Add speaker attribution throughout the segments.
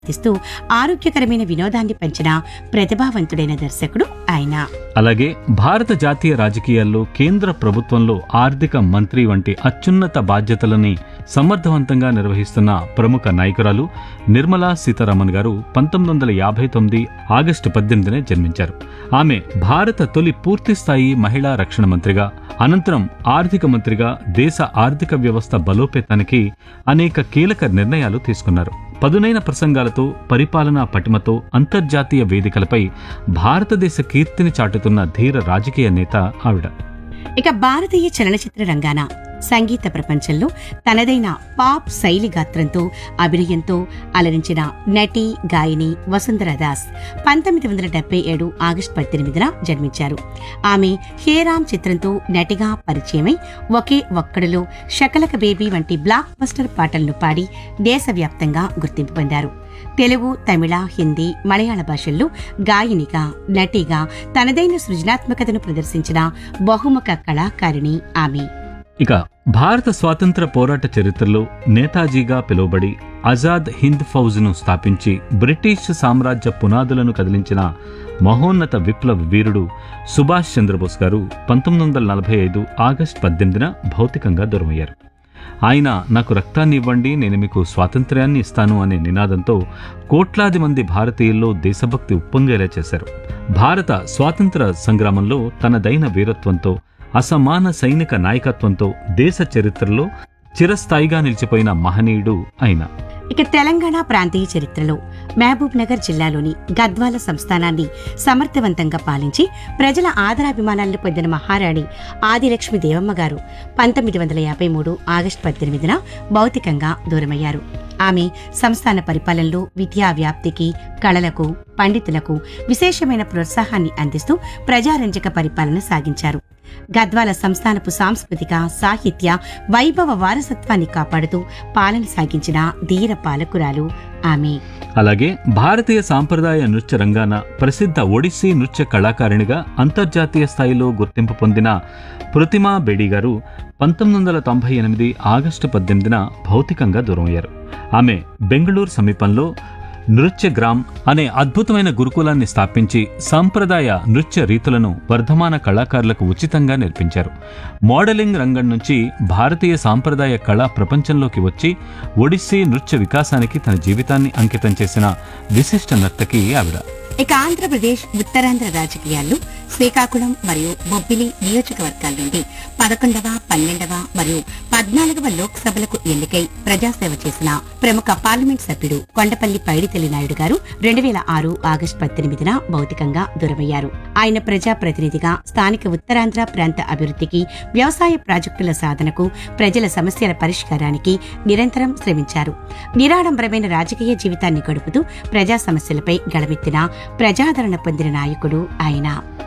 Speaker 1: ఇస్తూ ఆరోగ్యకరమైన వినోదాన్ని పెంచిన ప్రతిభావంతుడైన దర్శకుడు ఆయన
Speaker 2: అలాగే భారత జాతీయ రాజకీయాల్లో కేంద్ర ప్రభుత్వంలో ఆర్థిక మంత్రి వంటి అత్యున్నత బాధ్యతలని సమర్థవంతంగా నిర్వహిస్తున్న ప్రముఖ నాయకురాలు నిర్మలా సీతారామన్ గారు పంతొమ్మిది వందల యాభై తొమ్మిది ఆగస్టు పద్దెనిమిదిన జన్మించారు ఆమె భారత తొలి పూర్తిస్థాయి మహిళా రక్షణ మంత్రిగా అనంతరం ఆర్థిక మంత్రిగా దేశ ఆర్థిక వ్యవస్థ బలోపేతానికి అనేక కీలక నిర్ణయాలు తీసుకున్నారు పదునైన ప్రసంగాలతో పరిపాలనా పటిమతో అంతర్జాతీయ వేదికలపై భారతదేశ కీర్తిని చాటుతున్న ధీర రాజకీయ నేత ఆవిడ
Speaker 1: ఇక భారతీయ చలనచిత్ర రంగాన సంగీత ప్రపంచంలో తనదైన పాప్ శైలి గాత్రంతో అభినయంతో అలరించిన నటి గాయని వసుంధర దాస్ పంతొమ్మిది వందల డెబ్బై ఏడు ఆగస్టు పద్దెనిమిదిన జన్మించారు ఆమె హేరామ్ చిత్రంతో నటిగా పరిచయమై ఒకే ఒక్కడులో శకలక బేబీ వంటి బ్లాక్ బస్టర్ పాటలను పాడి దేశవ్యాప్తంగా గుర్తింపు పొందారు తెలుగు తమిళ హిందీ మలయాళ భాషల్లో గాయనిగా నటిగా తనదైన సృజనాత్మకతను ప్రదర్శించిన బహుముఖ కళాకారిణి ఆమె
Speaker 2: ఇక భారత స్వాతంత్ర పోరాట చరిత్రలో నేతాజీగా పిలువబడి ఆజాద్ హింద్ ఫౌజ్ను స్థాపించి బ్రిటిష్ సామ్రాజ్య పునాదులను కదిలించిన మహోన్నత విప్లవ వీరుడు సుభాష్ చంద్రబోస్ గారు పంతొమ్మిది వందల నలభై ఐదు ఆగస్టు పద్దెనిమిదిన భౌతికంగా దూరమయ్యారు ఆయన నాకు రక్తాన్ని ఇవ్వండి నేను మీకు స్వాతంత్ర్యాన్ని ఇస్తాను అనే నినాదంతో కోట్లాది మంది భారతీయుల్లో దేశభక్తి ఉప్పొంగేలా చేశారు భారత స్వాతంత్ర సంగ్రామంలో తనదైన వీరత్వంతో అసమాన సైనిక నాయకత్వంతో దేశ చరిత్రలో చిరస్థాయిగా నిలిచిపోయిన మహనీయుడు ఆయన
Speaker 1: ఇక తెలంగాణ ప్రాంతీయ చరిత్రలో మహబూబ్ నగర్ జిల్లాలోని గద్వాల సంస్థానాన్ని సమర్థవంతంగా పాలించి ప్రజల ఆదరాభిమానాలను పొందిన మహారాణి ఆదిలక్ష్మి దేవమ్మ గారు పంతొమ్మిది వందల యాభై మూడు ఆగస్టు పద్దెనిమిదిన భౌతికంగా దూరమయ్యారు ఆమె సంస్థాన పరిపాలనలో విద్యా వ్యాప్తికి కళలకు పండితులకు విశేషమైన ప్రోత్సాహాన్ని అందిస్తూ ప్రజారంజక పరిపాలన సాగించారు గద్వాల సంస్థానపు సాంస్కృతిక సాహిత్య వైభవ వారసత్వాన్ని కాపాడుతూ పాలన సాగించిన ధీర పాలకురాలు ఆమె
Speaker 2: అలాగే భారతీయ సాంప్రదాయ నృత్య రంగాన ప్రసిద్ధ ఒడిస్సీ నృత్య కళాకారిణిగా అంతర్జాతీయ స్థాయిలో గుర్తింపు పొందిన ప్రతిమా బేడి గారు పంతొమ్మిది వందల తొంభై ఎనిమిది ఆగస్టు పద్దెనిమిదిన భౌతికంగా దూరమయ్యారు ఆమె బెంగళూరు సమీపంలో నృత్య గ్రామ్ అనే అద్భుతమైన గురుకులాన్ని స్థాపించి సాంప్రదాయ నృత్య రీతులను వర్ధమాన కళాకారులకు ఉచితంగా నేర్పించారు మోడలింగ్ రంగం నుంచి భారతీయ సాంప్రదాయ కళ ప్రపంచంలోకి వచ్చి ఒడిస్సీ నృత్య వికాసానికి తన జీవితాన్ని అంకితం చేసిన విశిష్ట నర్తకి ఆవిడ
Speaker 1: ఇక ఆంధ్రప్రదేశ్ ఉత్తరాంధ్ర రాజకీయాల్లో శ్రీకాకుళం మరియు బొబ్బిలి నియోజకవర్గాల నుండి పదకొండవ పన్నెండవ మరియు పద్నాలుగవ లోక్సభలకు ఎన్నికై ప్రజాసేవ చేసిన ప్రముఖ పార్లమెంట్ సభ్యుడు కొండపల్లి పైడితల్లి నాయుడు గారు రెండు వేల ఆరు ఆగస్టు పద్దెనిమిదిన భౌతికంగా దూరమయ్యారు ఆయన ప్రజా ప్రతినిధిగా స్థానిక ఉత్తరాంధ్ర ప్రాంత అభివృద్ధికి వ్యవసాయ ప్రాజెక్టుల సాధనకు ప్రజల సమస్యల పరిష్కారానికి నిరంతరం శ్రమించారు నిరాడంబరమైన రాజకీయ జీవితాన్ని గడుపుతూ ప్రజా సమస్యలపై గళమెత్తిన ప్రజాదరణ పొందిన నాయకుడు ఆయన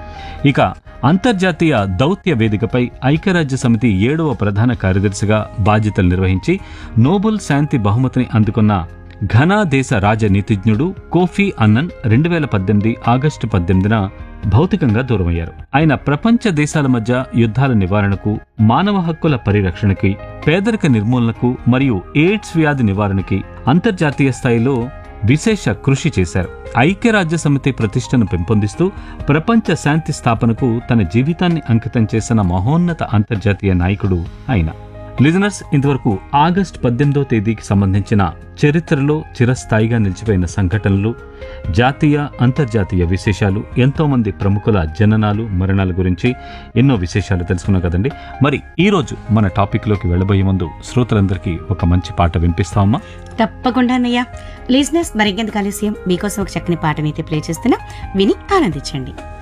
Speaker 2: ఇక అంతర్జాతీయ దౌత్య వేదికపై ఐక్యరాజ్య సమితి ఏడవ ప్రధాన కార్యదర్శిగా బాధ్యతలు నిర్వహించి నోబెల్ శాంతి బహుమతిని అందుకున్న ఘనా దేశ రాజనీతిజ్ఞుడు కోఫీ అన్నన్ రెండు వేల పద్దెనిమిది ఆగస్టు పద్దెనిమిదిన భౌతికంగా దూరమయ్యారు ఆయన ప్రపంచ దేశాల మధ్య యుద్ధాల నివారణకు మానవ హక్కుల పరిరక్షణకి పేదరిక నిర్మూలనకు మరియు ఎయిడ్స్ వ్యాధి నివారణకి అంతర్జాతీయ స్థాయిలో విశేష కృషి చేశారు ఐక్యరాజ్య సమితి ప్రతిష్టను పెంపొందిస్తూ ప్రపంచ శాంతి స్థాపనకు తన జీవితాన్ని అంకితం చేసిన మహోన్నత అంతర్జాతీయ నాయకుడు ఆయన లిజనర్స్ ఇంతవరకు ఆగస్ట్ పద్దెనిమిదో తేదీకి సంబంధించిన చరిత్రలో చిరస్థాయిగా నిలిచిపోయిన సంఘటనలు జాతీయ అంతర్జాతీయ విశేషాలు ఎంతో మంది ప్రముఖుల జననాలు మరణాల గురించి ఎన్నో విశేషాలు తెలుసుకున్నాం కదండి మరి ఈ రోజు మన టాపిక్లోకి వెళ్ళబోయే ముందు శ్రోతలందరికీ ఒక మంచి పాట వినిపిస్తామా
Speaker 1: తప్పకుండా అన్నయ్య లిజినెస్ మరింకెందుకు ఆలస్యం మీకోసం ఒక చక్కని పాటనైతే ప్లే చేస్తున్నా విని ఆనందించండి